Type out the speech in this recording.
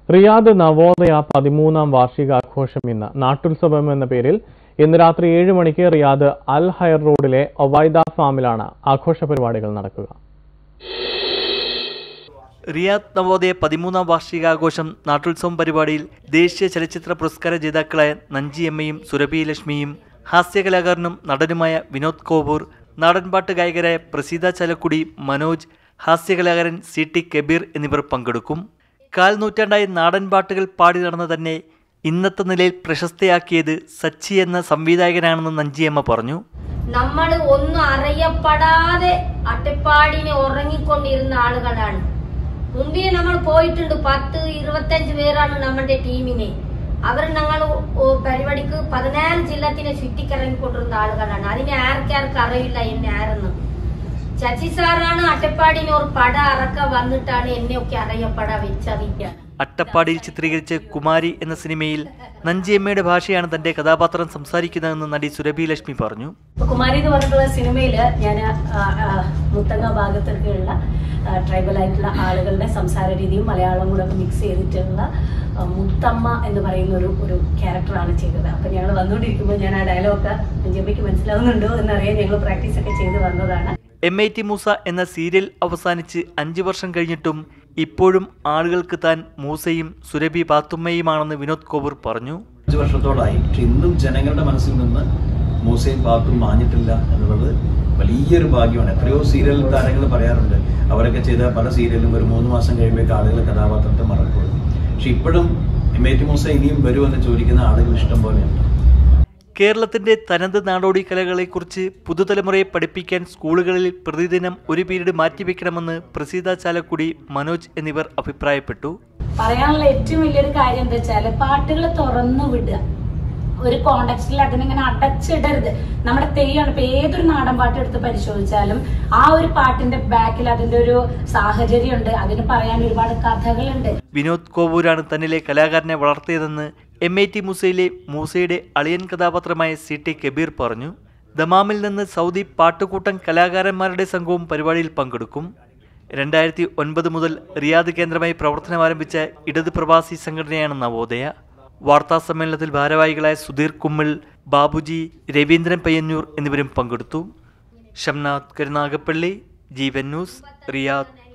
Riyadh Navodaya പതിമൂന്നാം വാർഷികാഘോഷം ഇന്ന് നാട്ടുത്സവം എന്ന പേരിൽ ഇന്ന് രാത്രി ഏഴ് മണിക്ക് റിയാദ് അൽ ഹയർ റോഡിലെ ഒവൈദ ഫാമിലാണ് ആഘോഷ പരിപാടികൾ നടക്കുക റിയാദ് നവോദയ പതിമൂന്നാം വാർഷികാഘോഷം നാട്ടുത്സവം പരിപാടിയിൽ ദേശീയ ചലച്ചിത്ര പുരസ്കാര ജേതാക്കളായ നഞ്ചി എമ്മയും സുരഭി ലക്ഷ്മിയും ഹാസ്യകലാകാരനും നടനുമായ വിനോദ് കോപൂർ നാടൻപാട്ട് ഗായകരായ പ്രസീത ചലക്കുടി മനോജ് ഹാസ്യകലാകാരൻ സി ടി കബീർ എന്നിവർ പങ്കെടുക്കും കാൽ നൂറ്റാണ്ടായി നാടൻ പാട്ടുകൾ പാടി നടന്ന തന്നെ ഇന്നത്തെ നിലയിൽ പ്രശസ്തയാക്കിയത് സച്ചി എന്ന സംവിധായകനാണെന്ന് നഞ്ചിയമ്മ പറഞ്ഞു നമ്മൾ ഒന്നും അറിയപ്പെടാതെ അട്ടപ്പാടിനെ ഉറങ്ങിക്കൊണ്ടിരുന്ന ആളുകളാണ് മുമ്പിൽ നമ്മൾ പോയിട്ടുണ്ട് പത്ത് ഇരുപത്തഞ്ച് പേരാണ് നമ്മുടെ ടീമിനെ അവർ ഞങ്ങൾ പരിപാടിക്ക് പതിനാല് ജില്ലത്തിനെ ചുറ്റിക്കറങ്ങിക്കൊണ്ടിരുന്ന ആളുകളാണ് അതിനെ ആർക്കാർക്ക് അറിയില്ല എന്നെ ആരെന്ന് ചച്ചി സാറാണ് അട്ടപ്പാടിനെ ഒരു പട അറക്ക വന്നിട്ടാണ് എന്നെയൊക്കെ അറിയപ്പെട വെച്ചറിയിക്കാൻ അട്ടപ്പാടിയിൽ ചിത്രീകരിച്ച കുമാരി എന്ന സിനിമയിൽ നഞ്ചിയമ്മയുടെ ഭാഷയാണ് തന്റെ കഥാപാത്രം സംസാരിക്കുന്നതെന്ന് നടി സുരഭി ലക്ഷ്മി പറഞ്ഞു ഇപ്പൊ കുമാരി എന്ന് പറഞ്ഞിട്ടുള്ള സിനിമയില് ഞാൻ മുത്തങ്ങ ഭാഗത്തൊക്കെയുള്ള ട്രൈബൽ ആയിട്ടുള്ള ആളുകളുടെ സംസാര രീതിയും മലയാളം കൂടെ മിക്സ് ചെയ്തിട്ടുള്ള ആ, മുത്തമ്മ എന്ന് പറയുന്ന ഒരു ഒരു ക്യാരക്ടറാണ് ചെയ്തത് അപ്പൊ ഞങ്ങൾ വന്നുകൊണ്ടിരിക്കുമ്പോൾ ഞാൻ ആ ഡയലോഗ് ജെബിക്ക് മനസ്സിലാവുന്നുണ്ടോ എന്നറിയാൻ ഞങ്ങൾ പ്രാക്ടീസ് ഒക്കെ ചെയ്ത് വന്നതാണ് എം ഐ ടി മൂസ എന്ന സീരിയൽ അവസാനിച്ച് അഞ്ചു വർഷം കഴിഞ്ഞിട്ടും ഇപ്പോഴും ആളുകൾക്ക് താൻ മൂസയും സുരഭി പാത്തുമ്മയുമാണെന്ന് വിനോദ് കോവൂർ പറഞ്ഞു അഞ്ച് വർഷത്തോളായി പക്ഷെ ഇന്നും ജനങ്ങളുടെ മനസ്സിൽ നിന്ന് മൂസയും പാത്തും മാഞ്ഞിട്ടില്ല എന്നുള്ളത് വലിയൊരു ഭാഗ്യമാണ് എത്രയോ സീരിയൽ താരങ്ങൾ പറയാറുണ്ട് അവരൊക്കെ ചെയ്ത പല സീരിയലും ഒരു മൂന്ന് മാസം കഴിയുമ്പോഴേക്ക് ആളുകൾ കഥാപാത്രത്തെ മറക്കുള്ളൂ പക്ഷെ ഇപ്പോഴും എം എ ടി മൂസ ഇനിയും വരുമെന്ന് ചോദിക്കുന്ന ആളുകൾ ഇഷ്ടം പോലെയുണ്ട് കേരളത്തിന്റെ തനത് നാടോടി കലകളെക്കുറിച്ച് പുതുതലമുറയെ പഠിപ്പിക്കാൻ സ്കൂളുകളിൽ പ്രതിദിനം ഒരു പീരീഡ് മാറ്റിവെക്കണമെന്ന് പ്രസീത ചാലക്കുടി മനോജ് എന്നിവർ അഭിപ്രായപ്പെട്ടു പറയാനുള്ള ഏറ്റവും വലിയൊരു കാര്യം എന്താ വെച്ചാല് പാട്ടുകൾ തുറന്നു വിടുക ഒരു കോണ്ടക്സ്റ്റിൽ അതിനിങ്ങനെ അടച്ചിടരുത് നമ്മുടെ തെയ്യാണ് ഇപ്പൊ ഏതൊരു നാടൻ പാട്ട് എടുത്ത് പരിശോധിച്ചാലും ആ ഒരു പാട്ടിന്റെ ബാക്കിൽ അതിന്റെ ഒരു സാഹചര്യമുണ്ട് അതിന് പറയാൻ ഒരുപാട് കഥകളുണ്ട് വിനോദ് കോവൂരാണ് തന്നിലെ കലാകാരനെ വളർത്തിയതെന്ന് എം ഐ ടി മൂസയിലെ മൂസയുടെ അളിയൻ കഥാപാത്രമായ സി ടി കബീർ പറഞ്ഞു ദമാമിൽ നിന്ന് സൗദി പാട്ടുകൂട്ടം കലാകാരന്മാരുടെ സംഘവും പരിപാടിയിൽ പങ്കെടുക്കും രണ്ടായിരത്തി ഒൻപത് മുതൽ റിയാദ് കേന്ദ്രമായി പ്രവർത്തനം ആരംഭിച്ച ഇടത് പ്രവാസി സംഘടനയാണ് നവോദയ വാർത്താ സമ്മേളനത്തിൽ ഭാരവാഹികളായ സുധീർ കുമ്മിൾ ബാബുജി രവീന്ദ്രൻ പയ്യന്നൂർ എന്നിവരും പങ്കെടുത്തു ഷംനാഥ് കരുനാഗപ്പള്ളി ജീവൻ ന്യൂസ് റിയാദ്